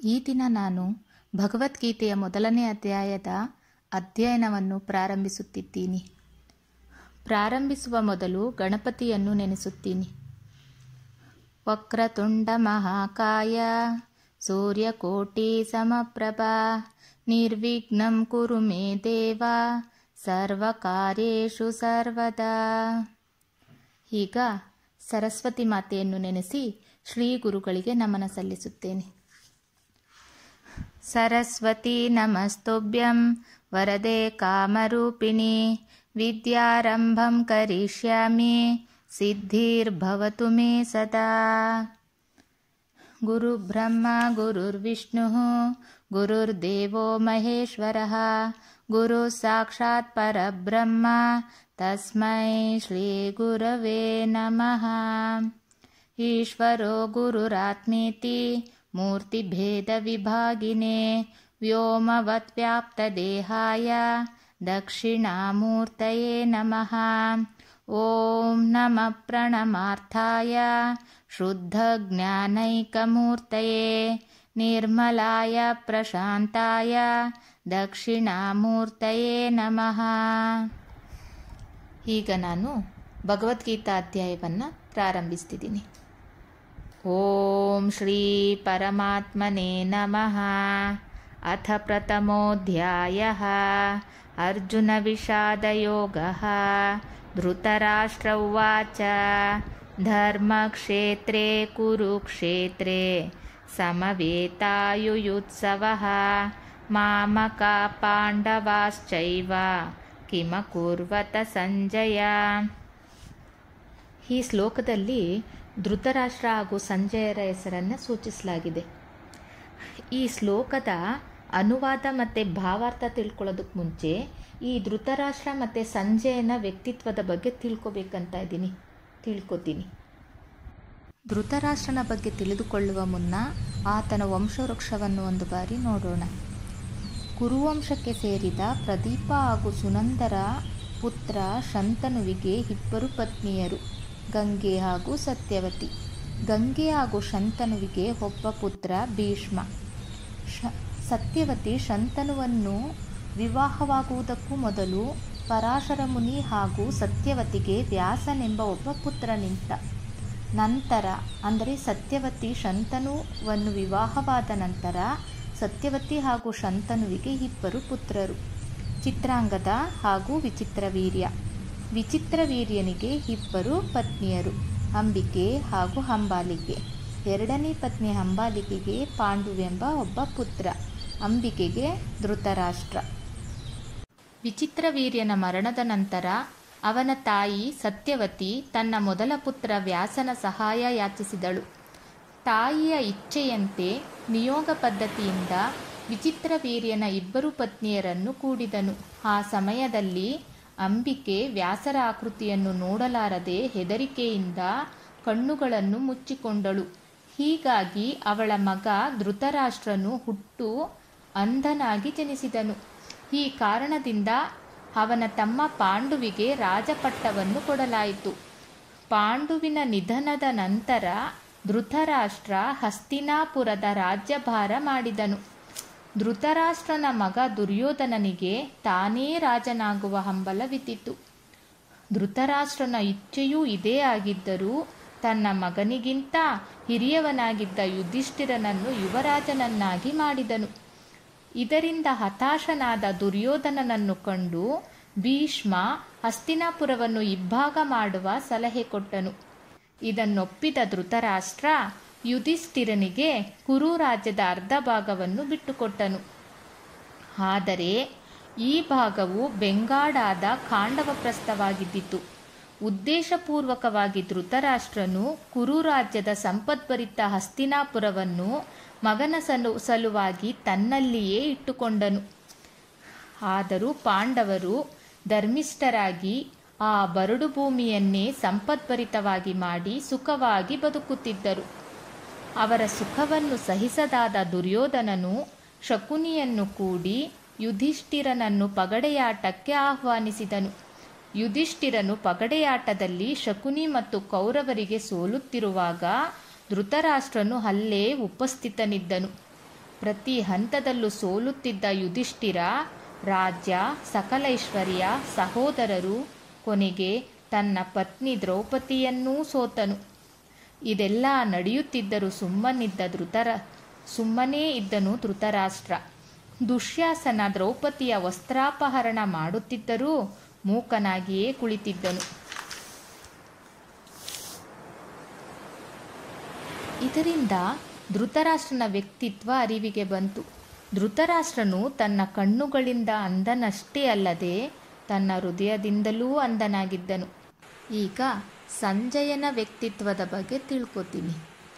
ಈ ದಿನ ನಾನು ಭಗವದ್ಗೀತೆಯ ಮೊದಲನೇ ಅಧ್ಯಾಯದ ಅಧ್ಯಯನವನ್ನು ಪ್ರಾರಂಭಿಸುತ್ತಿದ್ದೀನಿ ಪ್ರಾರಂಭಿಸುವ ಮೊದಲು ಗಣಪತಿಯನ್ನು ನೆನೆಸುತ್ತೀನಿ ವಕ್ರತುಂಡ ಮಹಾಕಾಯ ಸೂರ್ಯಕೋಟಿ ಸಮಪ್ರಭಾ ನಿರ್ವಿಘ್ನಂ ಕುರು ಮೇ ದೇವ ಸರ್ವಕಾರ್ಯೇಷು ಸರ್ವದಾ ಈಗ ಸರಸ್ವತಿ ಮಾತೆಯನ್ನು ನೆನೆಸಿ ಶ್ರೀ ಗುರುಗಳಿಗೆ ನಮನ ಸಲ್ಲಿಸುತ್ತೇನೆ ಸರಸ್ವತಿ ನಮಸ್ತುಭ್ಯಂ ವರದೆ ಕಾಮರೂಪಿಣಿ ವಿದ್ಯಾರಂಭಂ ಕರಿಷ್ಯಾಮಿ ಸಿದ್ಧಿರ್ಭವತು ಮೇ ಸದಾ ಗುರುಬ್ರಹ್ಮ ಗುರುರ್ವಿಷ್ಣು ಗುರುರ್ದೇವೋ ಮಹೇಶ್ವರಃ ಗುರು ಸಾಕ್ಷಾತ್ ಪರಬ್ರಹ್ಮ ತಸ್ಮೈ ಶ್ರೀ ಗುರವೇ ನಮಃ ಈಶ್ವರೋ ಗುರುರಾತ್ಮೇತಿ ಮೂರ್ತಿಭೇದವಿಭಾಗಿನೇ ವ್ಯೋಮವತ್ವ್ಯಾಪ್ತದೇಹಾಯ ದಕ್ಷಿಣಾಮೂರ್ತಯೇ ನಮಃ ಓಂ ನಮಃ ಪ್ರಣಮಾರ್ಥಾಯ ಶುದ್ಧಜ್ಞಾನೈಕಮೂರ್ತಯೇ ನಿರ್ಮಲಾಯ ಪ್ರಶಾಂತಾಯ ದಕ್ಷಿಣಾಮೂರ್ತಯೇ ನಮಃ ಈಗ ನಾನು ಭಗವದ್ಗೀತಾ ಅಧ್ಯಾಯವನ್ನು ಪ್ರಾರಂಭಿಸ್ತಿದ್ದೀನಿ ಓಂ ಶ್ರೀ ಪರಮಾತ್ಮನೇ ನಮಃ ಅಥ ಪ್ರಥಮೋಧ್ಯಾಯ ಅರ್ಜುನ ವಿಷಾದಯೋಗ ಧೃತರಾಷ್ಟ್ರ ಉವಾಚ ಧರ್ಮಕ್ಷೇತ್ರೇ ಕುರುಕ್ಷೇತ್ರೇ ಸಮವೇತಾಯುಯುತ್ಸವ ಮಾಮಕ ಪಾಂಡವಾಶ್ಚೈವ ಕಿಮಕುರ್ವತ ಸಂಜಯ ಈ ಶ್ಲೋಕದಲ್ಲಿ ಧೃತರಾಷ್ಟ್ರ ಹಾಗೂ ಸಂಜಯರ ಹೆಸರನ್ನು ಸೂಚಿಸಲಾಗಿದೆ ಈ ಶ್ಲೋಕದ ಅನುವಾದ ಮತ್ತು ಭಾವಾರ್ಥ ತಿಳ್ಕೊಳ್ಳೋದಕ್ಕೆ ಮುಂಚೆ ಈ ಧೃತರಾಷ್ಟ್ರ ಮತ್ತು ಸಂಜಯನ ವ್ಯಕ್ತಿತ್ವದ ಬಗ್ಗೆ ತಿಳ್ಕೊಬೇಕಂತ ಇದ್ದೀನಿ ತಿಳ್ಕೊತೀನಿ ಧೃತರಾಷ್ಟ್ರನ ಬಗ್ಗೆ ತಿಳಿದುಕೊಳ್ಳುವ ಮುನ್ನ ಆತನ ವಂಶವೃಕ್ಷವನ್ನು ಒಂದು ಬಾರಿ ನೋಡೋಣ ಕುರುವಂಶಕ್ಕೆ ಸೇರಿದ ಪ್ರದೀಪ ಹಾಗೂ ಸುನಂದರ ಪುತ್ರ ಶಂತನುವಿಗೆ ಇಬ್ಬರು ಪತ್ನಿಯರು ಗಂಗೆ ಹಾಗೂ ಸತ್ಯವತಿ ಗಂಗೆ ಹಾಗೂ ಶಂತನುವಿಗೆ ಒಬ್ಬ ಪುತ್ರ ಭೀಷ್ಮ ಶ ಸತ್ಯವತಿ ಶಂತನುವನ್ನು ವಿವಾಹವಾಗುವುದಕ್ಕೂ ಮೊದಲು ಪರಾಶರ ಮುನಿ ಹಾಗೂ ಸತ್ಯವತಿಗೆ ವ್ಯಾಸನೆಂಬ ಒಬ್ಬ ಪುತ್ರನಿಂತ ನಂತರ ಅಂದರೆ ಸತ್ಯವತಿ ಶಂತನುವನ್ನು ವಿವಾಹವಾದ ನಂತರ ಸತ್ಯವತಿ ಹಾಗೂ ಶಂತನುವಿಗೆ ಇಬ್ಬರು ಪುತ್ರರು ಚಿತ್ರಾಂಗದ ಹಾಗೂ ವಿಚಿತ್ರವೀರ್ಯ ವಿಚಿತ್ರವೀರ್ಯನಿಗೆ ಇಬ್ಬರು ಪತ್ನಿಯರು ಅಂಬಿಕೆ ಹಾಗೂ ಹಂಬಾಲಿಕೆ ಎರಡನೇ ಪತ್ನಿ ಹಂಬಾಲಿಕೆಗೆ ಪಾಂಡುವೆಂಬ ಒಬ್ಬ ಪುತ್ರ ಅಂಬಿಕೆಗೆ ಧೃತರಾಷ್ಟ್ರ ವಿಚಿತ್ರವೀರ್ಯನ ಮರಣದ ನಂತರ ಅವನ ತಾಯಿ ಸತ್ಯವತಿ ತನ್ನ ಮೊದಲ ಪುತ್ರ ವ್ಯಾಸನ ಸಹಾಯ ಯಾಚಿಸಿದಳು ತಾಯಿಯ ಇಚ್ಛೆಯಂತೆ ನಿಯೋಗ ಪದ್ಧತಿಯಿಂದ ವಿಚಿತ್ರವೀರ್ಯನ ಇಬ್ಬರು ಪತ್ನಿಯರನ್ನು ಕೂಡಿದನು ಆ ಸಮಯದಲ್ಲಿ ಅಂಬಿಕೆ ವ್ಯಾಸರ ಆಕೃತಿಯನ್ನು ನೋಡಲಾರದೆ ಹೆದರಿಕೆಯಿಂದ ಕಣ್ಣುಗಳನ್ನು ಮುಚ್ಚಿಕೊಂಡಳು ಹೀಗಾಗಿ ಅವಳ ಮಗ ಧೃತರಾಷ್ಟ್ರನು ಹುಟ್ಟು ಅಂಧನಾಗಿ ಜನಿಸಿದನು ಈ ಕಾರಣದಿಂದ ಅವನ ತಮ್ಮ ಪಾಂಡುವಿಗೆ ರಾಜಪಟ್ಟವನ್ನು ಕೊಡಲಾಯಿತು ಪಾಂಡುವಿನ ನಿಧನದ ನಂತರ ಧೃತರಾಷ್ಟ್ರ ಹಸ್ತಿನಾಪುರದ ರಾಜ್ಯಭಾರ ಮಾಡಿದನು ಧೃತರಾಷ್ಟ್ರನ ಮಗ ದುರ್ಯೋಧನನಿಗೆ ತಾನೇ ರಾಜನಾಗುವ ಹಂಬಲವಿದ್ದಿತು ಧೃತರಾಷ್ಟ್ರನ ಇಚ್ಛೆಯೂ ಇದೇ ಆಗಿದ್ದರೂ ತನ್ನ ಮಗನಿಗಿಂತ ಹಿರಿಯವನಾಗಿದ್ದ ಯುಧಿಷ್ಠಿರನನ್ನು ಯುವರಾಜನನ್ನಾಗಿ ಮಾಡಿದನು ಇದರಿಂದ ಹತಾಶನಾದ ದುರ್ಯೋಧನನನ್ನು ಕಂಡು ಭೀಷ್ಮ ಹಸ್ತಿನಾಪುರವನ್ನು ಇಬ್ಬಾಗ ಮಾಡುವ ಸಲಹೆ ಕೊಟ್ಟನು ಇದನ್ನೊಪ್ಪಿದ ಧೃತರಾಷ್ಟ್ರ ಯುಧಿಷ್ಠಿರನಿಗೆ ಕುರು ರಾಜ್ಯದ ಅರ್ಧ ಭಾಗವನ್ನು ಬಿಟ್ಟುಕೊಟ್ಟನು ಆದರೆ ಈ ಭಾಗವು ಬೆಂಗಾಡಾದ ಖಾಂಡವಪ್ರಸ್ಥವಾಗಿದ್ದಿತು ಉದ್ದೇಶಪೂರ್ವಕವಾಗಿ ಧೃತರಾಷ್ಟ್ರನು ಕುರು ರಾಜ್ಯದ ಸಂಪದ್ಭರಿತ ಹಸ್ತಿನಾಪುರವನ್ನು ಮಗನ ಸಲು ಸಲುವಾಗಿ ತನ್ನಲ್ಲಿಯೇ ಇಟ್ಟುಕೊಂಡನು ಆದರೂ ಪಾಂಡವರು ಧರ್ಮಿಷ್ಠರಾಗಿ ಆ ಬರಡು ಭೂಮಿಯನ್ನೇ ಸಂಪದ್ಭರಿತವಾಗಿ ಮಾಡಿ ಸುಖವಾಗಿ ಬದುಕುತ್ತಿದ್ದರು ಅವರ ಸುಖವನ್ನು ಸಹಿಸದಾದ ದುರ್ಯೋಧನನು ಶಕುನಿಯನ್ನು ಕೂಡಿ ಯುಧಿಷ್ಠಿರನನ್ನು ಪಗಡೆಯಾಟಕ್ಕೆ ಆಹ್ವಾನಿಸಿದನು ಯುಧಿಷ್ಠಿರನು ಪಗಡೆಯಾಟದಲ್ಲಿ ಶಕುನಿ ಮತ್ತು ಕೌರವರಿಗೆ ಸೋಲುತ್ತಿರುವಾಗ ಧೃತರಾಷ್ಟ್ರನು ಅಲ್ಲೇ ಉಪಸ್ಥಿತನಿದ್ದನು ಪ್ರತಿ ಹಂತದಲ್ಲೂ ಸೋಲುತ್ತಿದ್ದ ಯುಧಿಷ್ಠಿರ ರಾಜ್ಯ ಸಕಲೈಶ್ವರ್ಯ ಸಹೋದರರು ಕೊನೆಗೆ ತನ್ನ ಪತ್ನಿ ದ್ರೌಪದಿಯನ್ನೂ ಸೋತನು ಇದೆಲ್ಲ ನಡೆಯುತ್ತಿದ್ದರೂ ಸುಮ್ಮನಿದ್ದ ಧೃತರ ಸುಮ್ಮನೇ ಇದ್ದನು ಧೃತರಾಷ್ಟ್ರ ದುಶ್ಯಾಸನ ದ್ರೌಪದಿಯ ವಸ್ತ್ರಾಪಹರಣ ಮಾಡುತ್ತಿದ್ದರೂ ಮೂಕನಾಗಿಯೇ ಕುಳಿತಿದ್ದನು ಇದರಿಂದ ಧೃತರಾಷ್ಟ್ರನ ವ್ಯಕ್ತಿತ್ವ ಅರಿವಿಗೆ ಬಂತು ಧೃತರಾಷ್ಟ್ರನು ತನ್ನ ಕಣ್ಣುಗಳಿಂದ ಅಂದನಷ್ಟೇ ಅಲ್ಲದೆ ತನ್ನ ಹೃದಯದಿಂದಲೂ ಅಂದನಾಗಿದ್ದನು ಈಗ ಸಂಜಯನ ವ್ಯಕ್ತಿತ್ವದ ಬಗ್ಗೆ ತಿಳ್ಕೊತೀನಿ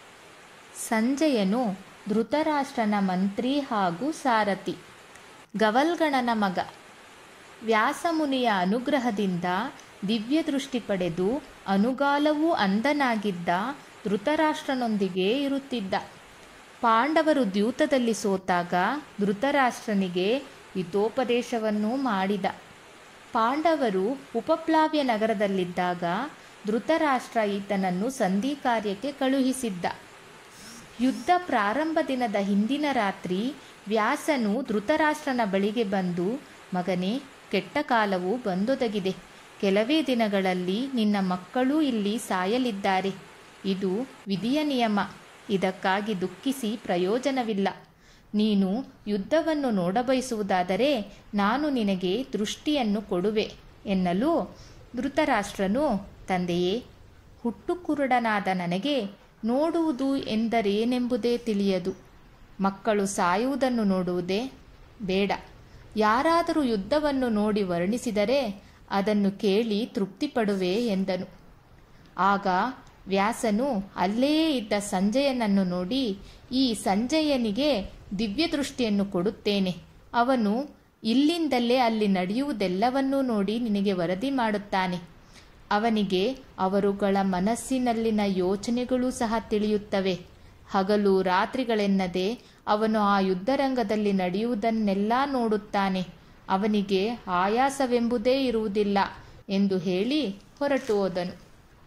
ಸಂಜಯನು ಧೃತರಾಷ್ಟ್ರನ ಮಂತ್ರಿ ಹಾಗೂ ಸಾರಥಿ ಗವಲ್ಗಣನ ಮಗ ವ್ಯಾಸಮುನಿಯ ಅನುಗ್ರಹದಿಂದ ದಿವ್ಯ ದೃಷ್ಟಿ ಪಡೆದು ಅನುಗಾಲವೂ ಅಂದನಾಗಿದ್ದ ಧೃತರಾಷ್ಟ್ರನೊಂದಿಗೆ ಇರುತ್ತಿದ್ದ ಪಾಂಡವರು ದ್ಯೂತದಲ್ಲಿ ಸೋತಾಗ ಧೃತರಾಷ್ಟ್ರನಿಗೆ ಹಿತೋಪದೇಶವನ್ನು ಮಾಡಿದ ಪಾಂಡವರು ಉಪಪ್ಲಾವ್ಯ ನಗರದಲ್ಲಿದ್ದಾಗ ಧೃತರಾಷ್ಟ್ರ ಈತನನ್ನು ಸಂಧಿ ಕಾರ್ಯಕ್ಕೆ ಕಳುಹಿಸಿದ್ದ ಯುದ್ಧ ಪ್ರಾರಂಭ ದಿನದ ಹಿಂದಿನ ರಾತ್ರಿ ವ್ಯಾಸನು ಧೃತರಾಷ್ಟ್ರನ ಬಳಿಗೆ ಬಂದು ಮಗನೇ ಕೆಟ್ಟ ಕಾಲವು ಬಂದೊದಗಿದೆ ಕೆಲವೇ ದಿನಗಳಲ್ಲಿ ನಿನ್ನ ಮಕ್ಕಳೂ ಇಲ್ಲಿ ಸಾಯಲಿದ್ದಾರೆ ಇದು ವಿಧಿಯ ನಿಯಮ ಇದಕ್ಕಾಗಿ ದುಃಖಿಸಿ ಪ್ರಯೋಜನವಿಲ್ಲ ನೀನು ಯುದ್ಧವನ್ನು ನೋಡಬಯಸುವುದಾದರೆ ನಾನು ನಿನಗೆ ದೃಷ್ಟಿಯನ್ನು ಕೊಡುವೆ ಎನ್ನಲು ಧೃತರಾಷ್ಟ್ರನು ತಂದೆಯೇ ಹುಟ್ಟುಕುರುಡನಾದ ನನಗೆ ನೋಡುವುದು ಎಂದರೇನೆಂಬುದೇ ತಿಳಿಯದು ಮಕ್ಕಳು ಸಾಯುವುದನ್ನು ನೋಡುವುದೇ ಬೇಡ ಯಾರಾದರೂ ಯುದ್ಧವನ್ನು ನೋಡಿ ವರ್ಣಿಸಿದರೆ ಅದನ್ನು ಕೇಳಿ ತೃಪ್ತಿಪಡುವೆ ಎಂದನು ಆಗ ವ್ಯಾಸನು ಅಲ್ಲೇ ಇದ್ದ ಸಂಜಯನನ್ನು ನೋಡಿ ಈ ಸಂಜಯನಿಗೆ ದಿವ್ಯ ದೃಷ್ಟಿಯನ್ನು ಕೊಡುತ್ತೇನೆ ಅವನು ಇಲ್ಲಿಂದಲೇ ಅಲ್ಲಿ ನಡೆಯುವುದೆಲ್ಲವನ್ನೂ ನೋಡಿ ನಿನಗೆ ವರದಿ ಮಾಡುತ್ತಾನೆ ಅವನಿಗೆ ಅವರುಗಳ ಮನಸ್ಸಿನಲ್ಲಿನ ಯೋಚನೆಗಳೂ ಸಹ ತಿಳಿಯುತ್ತವೆ ಹಗಲು ರಾತ್ರಿಗಳೆನ್ನದೆ ಅವನು ಆ ಯುದ್ಧರಂಗದಲ್ಲಿ ನಡೆಯುವುದನ್ನೆಲ್ಲ ನೋಡುತ್ತಾನೆ ಅವನಿಗೆ ಆಯಾಸವೆಂಬುದೇ ಇರುವುದಿಲ್ಲ ಎಂದು ಹೇಳಿ ಹೊರಟು ಹೋದನು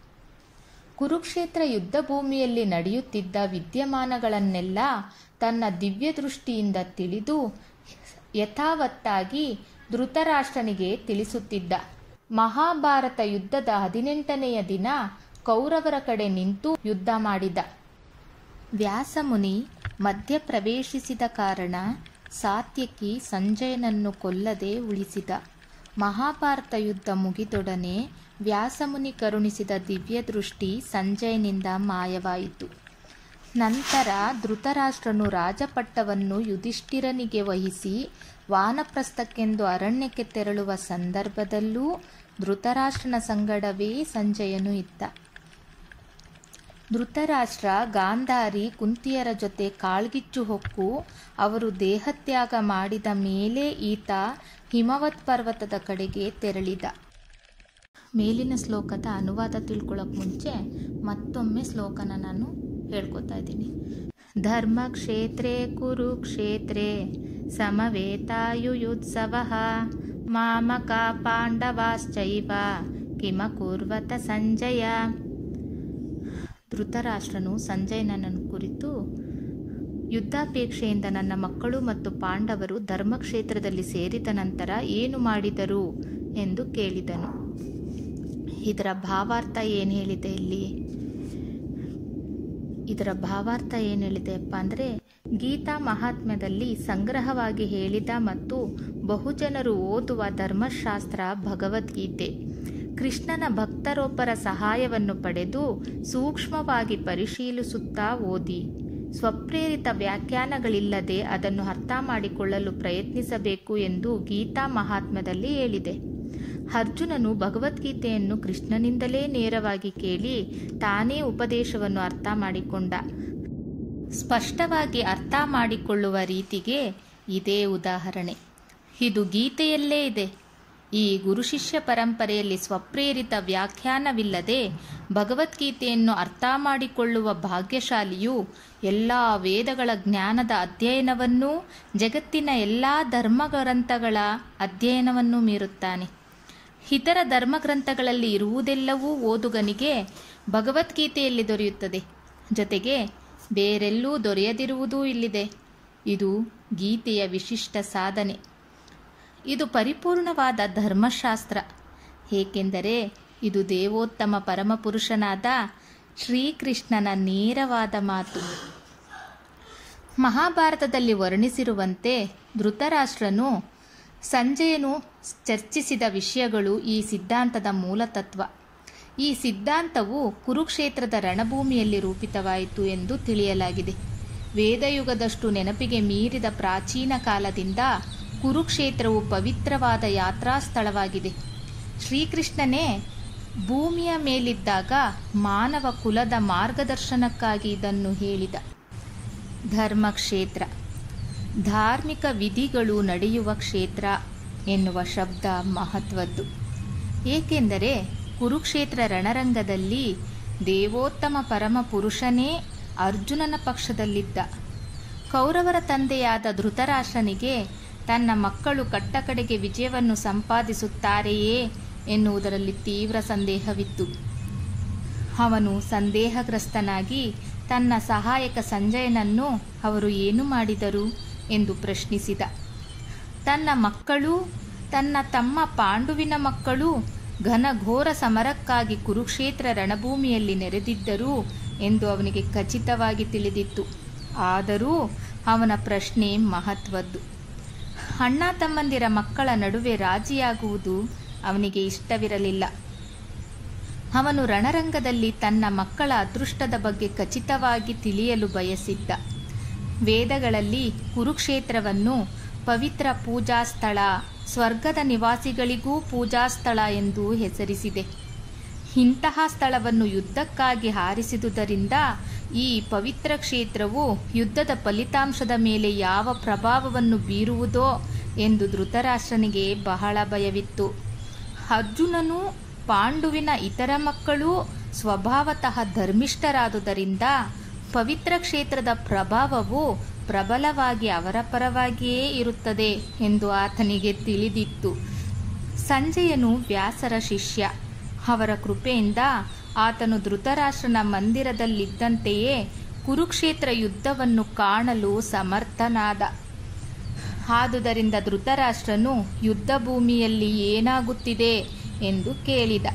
ಕುರುಕ್ಷೇತ್ರ ಯುದ್ಧ ಭೂಮಿಯಲ್ಲಿ ನಡೆಯುತ್ತಿದ್ದ ವಿದ್ಯಮಾನಗಳನ್ನೆಲ್ಲ ತನ್ನ ದಿವ್ಯ ದೃಷ್ಟಿಯಿಂದ ತಿಳಿದು ಯಥಾವತ್ತಾಗಿ ಧೃತರಾಷ್ಟ್ರನಿಗೆ ತಿಳಿಸುತ್ತಿದ್ದ ಮಹಾಭಾರತ ಯುದ್ಧದ ಹದಿನೆಂಟನೆಯ ದಿನ ಕೌರವರ ಕಡೆ ನಿಂತು ಯುದ್ಧ ಮಾಡಿದ ವ್ಯಾಸಮುನಿ ಮಧ್ಯ ಪ್ರವೇಶಿಸಿದ ಕಾರಣ ಸಾತ್ಯಕಿ ಸಂಜಯನನ್ನು ಕೊಲ್ಲದೆ ಉಳಿಸಿದ ಮಹಾಭಾರತ ಯುದ್ಧ ಮುಗಿದೊಡನೆ ವ್ಯಾಸಮುನಿ ಕರುಣಿಸಿದ ದಿವ್ಯ ದೃಷ್ಟಿ ಸಂಜಯನಿಂದ ಮಾಯವಾಯಿತು ನಂತರ ಧೃತರಾಷ್ಟ್ರನು ರಾಜಪಟ್ಟವನ್ನು ಯುಧಿಷ್ಠಿರನಿಗೆ ವಹಿಸಿ ವಾನಪ್ರಸ್ಥಕ್ಕೆಂದು ಅರಣ್ಯಕ್ಕೆ ತೆರಳುವ ಸಂದರ್ಭದಲ್ಲೂ ಧೃತರಾಷ್ಟ್ರನ ಸಂಗಡವೇ ಸಂಜಯನು ಇದ್ದ ಧೃತರಾಷ್ಟ್ರ ಗಾಂಧಾರಿ ಕುಂತಿಯರ ಜೊತೆ ಕಾಳ್ಗಿಚ್ಚು ಹೊಕ್ಕು ಅವರು ದೇಹತ್ಯಾಗ ಮಾಡಿದ ಮೇಲೆ ಈತ ಹಿಮವತ್ ಪರ್ವತದ ಕಡೆಗೆ ತೆರಳಿದ ಮೇಲಿನ ಶ್ಲೋಕದ ಅನುವಾದ ತಿಳ್ಕೊಳ್ಳೋಕೆ ಮುಂಚೆ ಮತ್ತೊಮ್ಮೆ ಶ್ಲೋಕನ ನಾನು ಹೇಳ್ಕೊತಾ ಇದ್ದೀನಿ ಧರ್ಮಕ್ಷೇತ್ರೇ ಕುರುಕ್ಷೇತ್ರೇ ಸಮವೇತಾಯುಯುತ್ಸವ ಮಾಮಕ ಪಾಂಡವಾಶ್ಚೈವ ಕಿಮಕುರ್ವತ ಸಂಜಯ ಧೃತರಾಷ್ಟ್ರನು ಸಂಜಯನನ್ನು ಕುರಿತು ಯುದ್ಧಾಪೇಕ್ಷೆಯಿಂದ ನನ್ನ ಮಕ್ಕಳು ಮತ್ತು ಪಾಂಡವರು ಧರ್ಮಕ್ಷೇತ್ರದಲ್ಲಿ ಸೇರಿದ ನಂತರ ಏನು ಮಾಡಿದರು ಎಂದು ಕೇಳಿದನು ಇದರ ಭಾವಾರ್ಥ ಏನು ಹೇಳಿದೆ ಇಲ್ಲಿ ಇದರ ಭಾವಾರ್ಥ ಏನು ಹೇಳಿದೆಯಪ್ಪ ಅಂದರೆ ಗೀತಾ ಮಹಾತ್ಮ್ಯದಲ್ಲಿ ಸಂಗ್ರಹವಾಗಿ ಹೇಳಿದ ಮತ್ತು ಬಹುಜನರು ಓದುವ ಧರ್ಮಶಾಸ್ತ್ರ ಭಗವದ್ಗೀತೆ ಕೃಷ್ಣನ ಭಕ್ತರೊಬ್ಬರ ಸಹಾಯವನ್ನು ಪಡೆದು ಸೂಕ್ಷ್ಮವಾಗಿ ಪರಿಶೀಲಿಸುತ್ತಾ ಓದಿ ಸ್ವಪ್ರೇರಿತ ವ್ಯಾಖ್ಯಾನಗಳಿಲ್ಲದೆ ಅದನ್ನು ಅರ್ಥ ಮಾಡಿಕೊಳ್ಳಲು ಪ್ರಯತ್ನಿಸಬೇಕು ಎಂದು ಗೀತಾ ಮಹಾತ್ಮ್ಯದಲ್ಲಿ ಹೇಳಿದೆ ಅರ್ಜುನನು ಭಗವದ್ಗೀತೆಯನ್ನು ಕೃಷ್ಣನಿಂದಲೇ ನೇರವಾಗಿ ಕೇಳಿ ತಾನೇ ಉಪದೇಶವನ್ನು ಅರ್ಥ ಮಾಡಿಕೊಂಡ ಸ್ಪಷ್ಟವಾಗಿ ಅರ್ಥ ಮಾಡಿಕೊಳ್ಳುವ ರೀತಿಗೆ ಇದೇ ಉದಾಹರಣೆ ಇದು ಗೀತೆಯಲ್ಲೇ ಇದೆ ಈ ಗುರು ಶಿಷ್ಯ ಪರಂಪರೆಯಲ್ಲಿ ಸ್ವಪ್ರೇರಿತ ವ್ಯಾಖ್ಯಾನವಿಲ್ಲದೆ ಭಗವದ್ಗೀತೆಯನ್ನು ಅರ್ಥ ಮಾಡಿಕೊಳ್ಳುವ ಭಾಗ್ಯಶಾಲಿಯು ಎಲ್ಲ ವೇದಗಳ ಜ್ಞಾನದ ಅಧ್ಯಯನವನ್ನೂ ಜಗತ್ತಿನ ಎಲ್ಲ ಧರ್ಮಗ್ರಂಥಗಳ ಅಧ್ಯಯನವನ್ನೂ ಮೀರುತ್ತಾನೆ ಇತರ ಧರ್ಮಗ್ರಂಥಗಳಲ್ಲಿ ಇರುವುದೆಲ್ಲವೂ ಓದುಗನಿಗೆ ಭಗವದ್ಗೀತೆಯಲ್ಲಿ ದೊರೆಯುತ್ತದೆ ಜೊತೆಗೆ ಬೇರೆಲ್ಲೂ ದೊರೆಯದಿರುವುದೂ ಇಲ್ಲಿದೆ ಇದು ಗೀತೆಯ ವಿಶಿಷ್ಟ ಸಾಧನೆ ಇದು ಪರಿಪೂರ್ಣವಾದ ಧರ್ಮಶಾಸ್ತ್ರ ಏಕೆಂದರೆ ಇದು ದೇವೋತ್ತಮ ಪರಮಪುರುಷನಾದ ಶ್ರೀಕೃಷ್ಣನ ನೇರವಾದ ಮಾತು ಮಹಾಭಾರತದಲ್ಲಿ ವರ್ಣಿಸಿರುವಂತೆ ಧೃತರಾಷ್ಟ್ರನು ಸಂಜಯನು ಚರ್ಚಿಸಿದ ವಿಷಯಗಳು ಈ ಸಿದ್ಧಾಂತದ ಮೂಲತತ್ವ ಈ ಸಿದ್ಧಾಂತವು ಕುರುಕ್ಷೇತ್ರದ ರಣಭೂಮಿಯಲ್ಲಿ ರೂಪಿತವಾಯಿತು ಎಂದು ತಿಳಿಯಲಾಗಿದೆ ವೇದಯುಗದಷ್ಟು ನೆನಪಿಗೆ ಮೀರಿದ ಪ್ರಾಚೀನ ಕಾಲದಿಂದ ಕುರುಕ್ಷೇತ್ರವು ಪವಿತ್ರವಾದ ಯಾತ್ರಾ ಸ್ಥಳವಾಗಿದೆ ಶ್ರೀಕೃಷ್ಣನೇ ಭೂಮಿಯ ಮೇಲಿದ್ದಾಗ ಮಾನವ ಕುಲದ ಮಾರ್ಗದರ್ಶನಕ್ಕಾಗಿ ಇದನ್ನು ಹೇಳಿದ ಧರ್ಮಕ್ಷೇತ್ರ ಧಾರ್ಮಿಕ ವಿಧಿಗಳು ನಡೆಯುವ ಕ್ಷೇತ್ರ ಎನ್ನುವ ಶಬ್ದ ಮಹತ್ವದ್ದು ಏಕೆಂದರೆ ಕುರುಕ್ಷೇತ್ರ ರಣರಂಗದಲ್ಲಿ ದೇವೋತ್ತಮ ಪರಮ ಪುರುಷನೇ ಅರ್ಜುನನ ಪಕ್ಷದಲ್ಲಿದ್ದ ಕೌರವರ ತಂದೆಯಾದ ಧೃತರಾಷ್ಟ್ರನಿಗೆ ತನ್ನ ಮಕ್ಕಳು ಕಟ್ಟಕಡೆಗೆ ವಿಜಯವನ್ನು ಸಂಪಾದಿಸುತ್ತಾರೆಯೇ ಎನ್ನುವುದರಲ್ಲಿ ತೀವ್ರ ಸಂದೇಹವಿತ್ತು ಅವನು ಸಂದೇಹಗ್ರಸ್ತನಾಗಿ ತನ್ನ ಸಹಾಯಕ ಸಂಜಯನನ್ನು ಅವರು ಏನು ಮಾಡಿದರು ಎಂದು ಪ್ರಶ್ನಿಸಿದ ತನ್ನ ಮಕ್ಕಳು ತನ್ನ ತಮ್ಮ ಪಾಂಡುವಿನ ಮಕ್ಕಳು ಘನಘೋರ ಸಮರಕ್ಕಾಗಿ ಕುರುಕ್ಷೇತ್ರ ರಣಭೂಮಿಯಲ್ಲಿ ನೆರೆದಿದ್ದರು ಎಂದು ಅವನಿಗೆ ಖಚಿತವಾಗಿ ತಿಳಿದಿತ್ತು ಆದರೂ ಅವನ ಪ್ರಶ್ನೆ ಮಹತ್ವದ್ದು ಅಣ್ಣ ತಮ್ಮಂದಿರ ಮಕ್ಕಳ ನಡುವೆ ರಾಜಿಯಾಗುವುದು ಅವನಿಗೆ ಇಷ್ಟವಿರಲಿಲ್ಲ ಅವನು ರಣರಂಗದಲ್ಲಿ ತನ್ನ ಮಕ್ಕಳ ಅದೃಷ್ಟದ ಬಗ್ಗೆ ಖಚಿತವಾಗಿ ತಿಳಿಯಲು ಬಯಸಿದ್ದ ವೇದಗಳಲ್ಲಿ ಕುರುಕ್ಷೇತ್ರವನ್ನು ಪವಿತ್ರ ಪೂಜಾ ಸ್ಥಳ ಸ್ವರ್ಗದ ನಿವಾಸಿಗಳಿಗೂ ಪೂಜಾ ಸ್ಥಳ ಎಂದು ಹೆಸರಿಸಿದೆ ಇಂತಹ ಸ್ಥಳವನ್ನು ಯುದ್ಧಕ್ಕಾಗಿ ಹಾರಿಸಿದುದರಿಂದ ಈ ಪವಿತ್ರ ಕ್ಷೇತ್ರವು ಯುದ್ಧದ ಫಲಿತಾಂಶದ ಮೇಲೆ ಯಾವ ಪ್ರಭಾವವನ್ನು ಬೀರುವುದೋ ಎಂದು ಧೃತರಾಷ್ಟ್ರನಿಗೆ ಬಹಳ ಭಯವಿತ್ತು ಅರ್ಜುನನು ಪಾಂಡುವಿನ ಇತರ ಮಕ್ಕಳು ಸ್ವಭಾವತಃ ಧರ್ಮಿಷ್ಠರಾದುದರಿಂದ ಪವಿತ್ರ ಕ್ಷೇತ್ರದ ಪ್ರಭಾವವು ಪ್ರಬಲವಾಗಿ ಅವರ ಪರವಾಗಿಯೇ ಇರುತ್ತದೆ ಎಂದು ಆತನಿಗೆ ತಿಳಿದಿತ್ತು ಸಂಜಯನು ವ್ಯಾಸರ ಶಿಷ್ಯ ಅವರ ಕೃಪೆಯಿಂದ ಆತನು ಧೃತರಾಷ್ಟ್ರನ ಮಂದಿರದಲ್ಲಿದ್ದಂತೆಯೇ ಕುರುಕ್ಷೇತ್ರ ಯುದ್ಧವನ್ನು ಕಾಣಲು ಸಮರ್ಥನಾದ ಆದುದರಿಂದ ಧೃತರಾಷ್ಟ್ರನು ಯುದ್ಧ ಭೂಮಿಯಲ್ಲಿ ಏನಾಗುತ್ತಿದೆ ಎಂದು ಕೇಳಿದ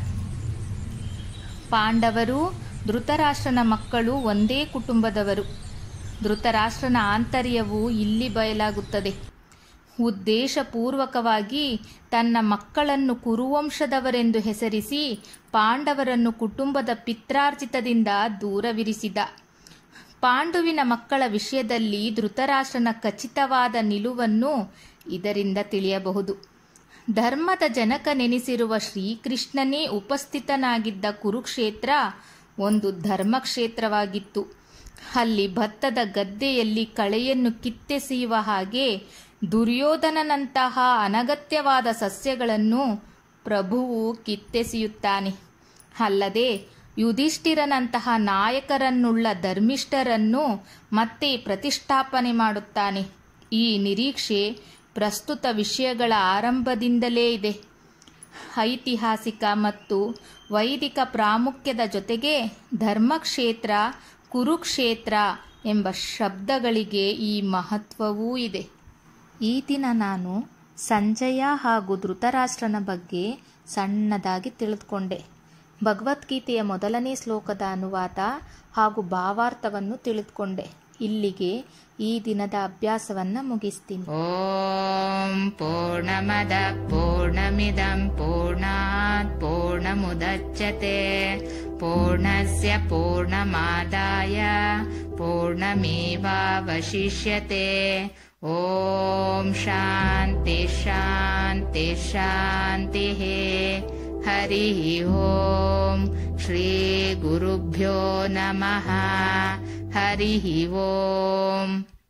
ಪಾಂಡವರು ಧೃತರಾಷ್ಟ್ರನ ಮಕ್ಕಳು ಒಂದೇ ಕುಟುಂಬದವರು ಧೃತರಾಷ್ಟ್ರನ ಆಂತರ್ಯವು ಇಲ್ಲಿ ಬಯಲಾಗುತ್ತದೆ ಉದ್ದೇಶಪೂರ್ವಕವಾಗಿ ತನ್ನ ಮಕ್ಕಳನ್ನು ಕುರುವಂಶದವರೆಂದು ಹೆಸರಿಸಿ ಪಾಂಡವರನ್ನು ಕುಟುಂಬದ ಪಿತ್ರಾರ್ಜಿತದಿಂದ ದೂರವಿರಿಸಿದ ಪಾಂಡುವಿನ ಮಕ್ಕಳ ವಿಷಯದಲ್ಲಿ ಧೃತರಾಷ್ಟ್ರನ ಖಚಿತವಾದ ನಿಲುವನ್ನು ಇದರಿಂದ ತಿಳಿಯಬಹುದು ಧರ್ಮದ ಜನಕನೆನಿಸಿರುವ ಶ್ರೀಕೃಷ್ಣನೇ ಉಪಸ್ಥಿತನಾಗಿದ್ದ ಕುರುಕ್ಷೇತ್ರ ಒಂದು ಧರ್ಮಕ್ಷೇತ್ರವಾಗಿತ್ತು ಅಲ್ಲಿ ಭತ್ತದ ಗದ್ದೆಯಲ್ಲಿ ಕಳೆಯನ್ನು ಕಿತ್ತೆಸೆಯುವ ಹಾಗೆ ದುರ್ಯೋಧನನಂತಹ ಅನಗತ್ಯವಾದ ಸಸ್ಯಗಳನ್ನು ಪ್ರಭುವು ಕಿತ್ತೆಸೆಯುತ್ತಾನೆ ಅಲ್ಲದೆ ಯುಧಿಷ್ಠಿರನಂತಹ ನಾಯಕರನ್ನುಳ್ಳ ಧರ್ಮಿಷ್ಠರನ್ನು ಮತ್ತೆ ಪ್ರತಿಷ್ಠಾಪನೆ ಮಾಡುತ್ತಾನೆ ಈ ನಿರೀಕ್ಷೆ ಪ್ರಸ್ತುತ ವಿಷಯಗಳ ಆರಂಭದಿಂದಲೇ ಇದೆ ಐತಿಹಾಸಿಕ ಮತ್ತು ವೈದಿಕ ಪ್ರಾಮುಖ್ಯದ ಜೊತೆಗೆ ಧರ್ಮಕ್ಷೇತ್ರ ಕುರುಕ್ಷೇತ್ರ ಎಂಬ ಶಬ್ದಗಳಿಗೆ ಈ ಮಹತ್ವವೂ ಇದೆ ಈ ದಿನ ನಾನು ಸಂಜಯ ಹಾಗೂ ಧೃತರಾಷ್ಟ್ರನ ಬಗ್ಗೆ ಸಣ್ಣದಾಗಿ ತಿಳಿದುಕೊಂಡೆ ಭಗವದ್ಗೀತೆಯ ಮೊದಲನೇ ಶ್ಲೋಕದ ಅನುವಾದ ಹಾಗೂ ಭಾವಾರ್ಥವನ್ನು ತಿಳಿದುಕೊಂಡೆ ಇಲ್ಲಿಗೆ ಈ ದಿನದ ಅಭ್ಯಾಸವನ್ನು ಮುಗಿಸ್ತೀನಿ ಓಂ ಪೂರ್ಣಮದ ಪೂರ್ಣಮಿದಂ ಪೂರ್ಣಾತ್ ಪೂರ್ಣಮುದಚ್ಯತೆ ಪೂರ್ಣಸ್ಯ ಪೂರ್ಣಮಾದಾಯ ಪೂರ್ಣಮೇವಾವಶಿಷ್ಯತೆ ಓಂ ಶಾಂತಿ ಶಾಂತಿ ಶಾಂತಿ ಹರಿ ಓಂ ಶ್ರೀ ಗುರುಭ್ಯೋ ನಮಃ ಹರಿ ಓಂ